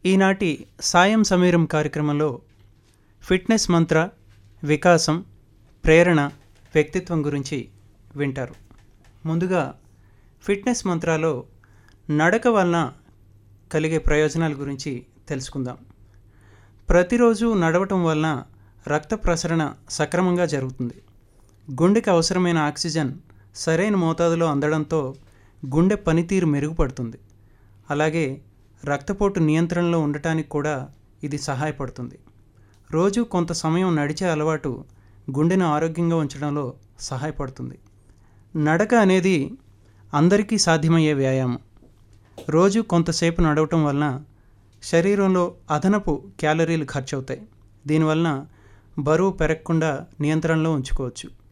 ఈనాటి సాయం సమీరం కార్యక్రమంలో ఫిట్నెస్ మంత్ర వికాసం ప్రేరణ వ్యక్తిత్వం గురించి వింటారు ముందుగా ఫిట్నెస్ మంత్రాలో నడక వలన కలిగే ప్రయోజనాల గురించి తెలుసుకుందాం ప్రతిరోజు నడవటం వలన రక్త ప్రసరణ సక్రమంగా జరుగుతుంది గుండెకి అవసరమైన ఆక్సిజన్ సరైన మోతాదులో అందడంతో గుండె పనితీరు మెరుగుపడుతుంది అలాగే రక్తపోటు నియంత్రణలో ఉండటానికి కూడా ఇది సహాయపడుతుంది రోజు కొంత సమయం నడిచే అలవాటు గుండెను ఆరోగ్యంగా ఉంచడంలో సహాయపడుతుంది నడక అనేది అందరికీ సాధ్యమయ్యే వ్యాయామం రోజు కొంతసేపు నడవటం వలన శరీరంలో అదనపు క్యాలరీలు ఖర్చు అవుతాయి దీనివలన బరువు పెరగకుండా నియంత్రణలో ఉంచుకోవచ్చు